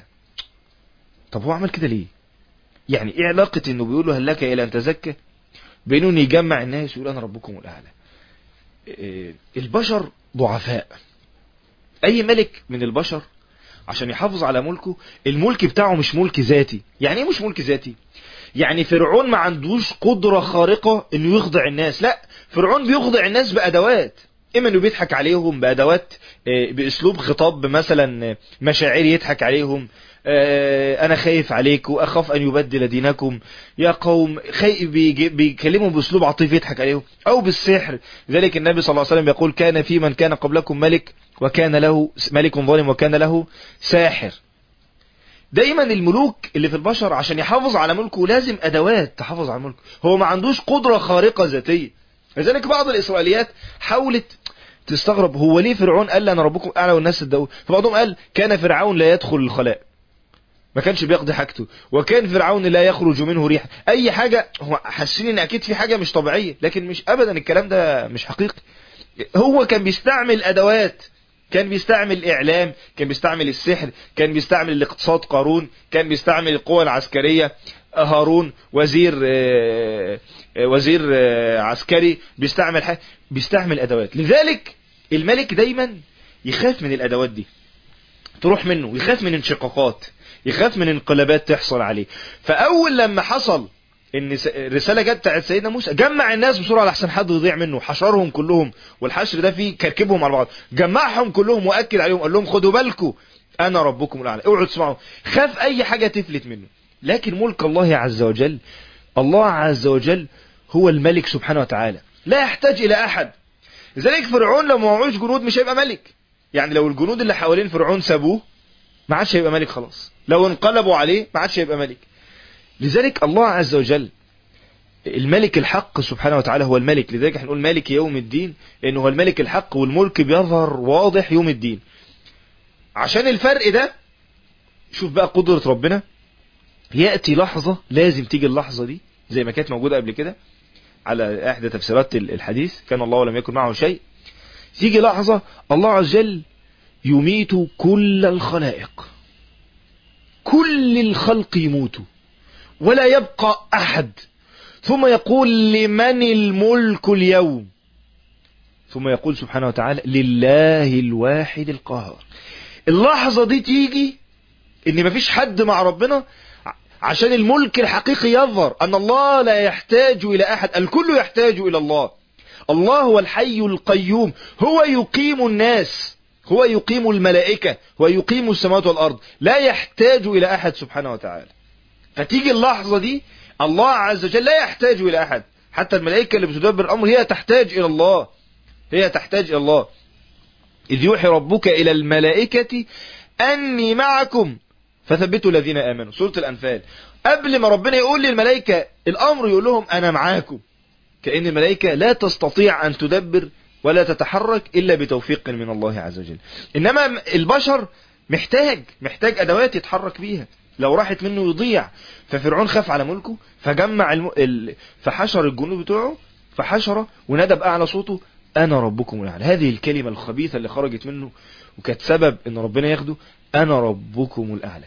طب هو عمل كده ليه يعني ايه علاقة انه بيقول له هل لك الى ان تزكى بينه انه يجمع الناس ويقول انا ربكم الاعلى إيه البشر ضعفاء اي ملك من البشر عشان يحافظ على ملكه الملك بتاعه مش ملك ذاتي يعني ايه مش ملك ذاتي يعني فرعون ما عندوش قدرة خارقة انه يخضع الناس لا فرعون بيخضع الناس بأدوات اما انه بيضحك عليهم بأدوات باسلوب خطاب مثلا مشاعري يضحك عليهم انا خايف عليكم اخاف ان يبدل دينكم يا قوم خي... بيكلمهم باسلوب عاطفي يضحك عليهم او بالسحر ذلك النبي صلى الله عليه وسلم يقول كان في من كان قبلكم ملك وكان له ملك ظالم وكان له ساحر دايما الملوك اللي في البشر عشان يحافظ على ملكه لازم ادوات تحافظ على ملكه هو ما عندوش قدرة خارقة ذاتية لذلك بعض الاسرائيليات حاولت تستغرب هو ليه فرعون قال انا ربكم اعلى والناس صدقوه فبعضهم قال كان فرعون لا يدخل الخلاء ما كانش بيقضي حاجته وكان فرعون لا يخرج منه ريح اي حاجة هو حاسين ان اكيد في حاجة مش طبيعية لكن مش ابدا الكلام ده مش حقيقي هو كان بيستعمل ادوات كان بيستعمل الاعلام كان بيستعمل السحر كان بيستعمل الاقتصاد قارون كان بيستعمل القوى العسكرية هارون وزير وزير عسكري بيستعمل حاجة بيستعمل ادوات لذلك الملك دايما يخاف من الادوات دي تروح منه يخاف من انشقاقات يخاف من انقلابات تحصل عليه فاول لما حصل ان الرسالة جت بتاعت سيدنا موسى جمع الناس بسرعة لحسن حد يضيع منه حشرهم كلهم والحشر ده فيه كركبهم على بعض جمعهم كلهم واكد عليهم قال لهم خدوا بالكم انا ربكم الاعلى اوعوا تسمعوا خاف اي حاجة تفلت منه لكن ملك الله عز وجل الله عز وجل هو الملك سبحانه وتعالى لا يحتاج الى احد لذلك فرعون لو معهوش جنود مش هيبقى ملك يعني لو الجنود اللي حوالين فرعون سابوه ما عادش هيبقى ملك خلاص لو انقلبوا عليه ما عادش هيبقى ملك لذلك الله عز وجل الملك الحق سبحانه وتعالى هو الملك لذلك احنا نقول مالك يوم الدين انه هو الملك الحق والملك بيظهر واضح يوم الدين عشان الفرق ده شوف بقى قدرة ربنا يأتي لحظة لازم تيجي اللحظة دي زي ما كانت موجودة قبل كده على احدى تفسيرات الحديث كان الله ولم يكن معه شيء تيجي لحظة الله عز وجل يميت كل الخلائق كل الخلق يموتوا ولا يبقى أحد ثم يقول لمن الملك اليوم ثم يقول سبحانه وتعالى لله الواحد القهار اللحظة دي تيجي ان مفيش حد مع ربنا عشان الملك الحقيقي يظهر ان الله لا يحتاج الى احد الكل يحتاج الى الله الله هو الحي القيوم هو يقيم الناس هو يقيم الملائكة هو يقيم السماوات والارض لا يحتاج الى احد سبحانه وتعالى فتيجي اللحظة دي الله عز وجل لا يحتاج إلى أحد حتى الملائكة اللي بتدبر الأمر هي تحتاج إلى الله هي تحتاج إلى الله إذ يوحي ربك إلى الملائكة أني معكم فثبتوا الذين آمنوا سورة الأنفال قبل ما ربنا يقول للملائكة الأمر يقول لهم أنا معاكم كأن الملائكة لا تستطيع أن تدبر ولا تتحرك إلا بتوفيق من الله عز وجل إنما البشر محتاج محتاج أدوات يتحرك بيها لو راحت منه يضيع ففرعون خاف على ملكه فجمع الم... ال... فحشر الجنود بتوعه فحشر ونادى بأعلى صوته أنا ربكم الأعلى هذه الكلمة الخبيثة اللي خرجت منه وكانت سبب ان ربنا ياخده أنا ربكم الأعلى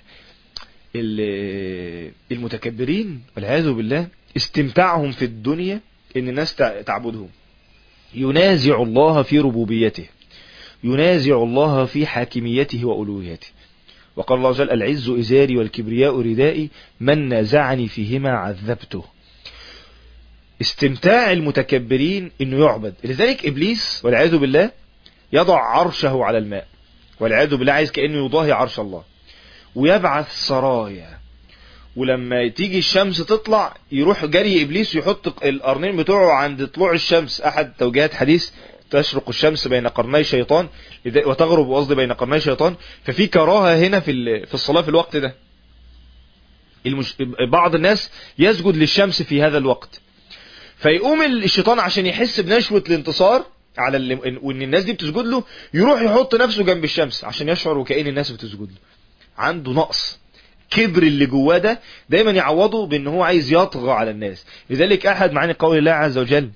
المتكبرين والعياذ بالله استمتاعهم في الدنيا ان الناس تعبدهم ينازع الله في ربوبيته ينازع الله في حاكميته وألوهيته وقال الله جل العز إزاري والكبرياء ردائي من نازعني فيهما عذبته استمتاع المتكبرين انه يعبد لذلك ابليس والعياذ بالله يضع عرشه على الماء والعياذ بالله عايز كأنه يضاهي عرش الله ويبعث سرايا ولما تيجي الشمس تطلع يروح جري ابليس يحط القرنين بتوعه عند طلوع الشمس احد توجيهات حديث تشرق الشمس بين قرني شيطان وتغرب قصدي بين قرني شيطان ففي كراهه هنا في في الصلاه في الوقت ده المش... بعض الناس يسجد للشمس في هذا الوقت فيقوم الشيطان عشان يحس بنشوة الانتصار على اللي... وان الناس دي بتسجد له يروح يحط نفسه جنب الشمس عشان يشعر وكأن الناس بتسجد له عنده نقص كبر اللي جواه ده دايما يعوضه بان هو عايز يطغى على الناس لذلك احد معاني قول الله عز وجل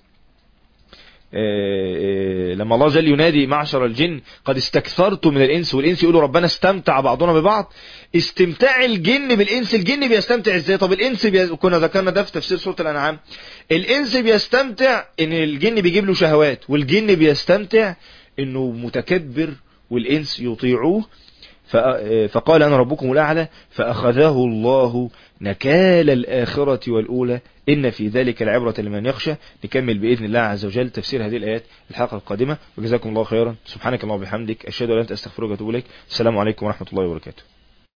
لما الله جل ينادي معشر الجن قد استكثرتم من الانس والانس يقولوا ربنا استمتع بعضنا ببعض استمتاع الجن بالانس الجن بيستمتع ازاي طب الانس بي... كنا ذكرنا ده في تفسير سوره الانعام الانس بيستمتع ان الجن بيجيب له شهوات والجن بيستمتع انه متكبر والانس يطيعوه فقال أنا ربكم الأعلى فأخذه الله نكال الآخرة والأولى إن في ذلك العبرة لمن يخشى نكمل بإذن الله عز وجل تفسير هذه الآيات الحلقة القادمة وجزاكم الله خيرا سبحانك اللهم وبحمدك أشهد أن لا إله إلا أنت أستغفرك وأتوب إليك السلام عليكم ورحمة الله وبركاته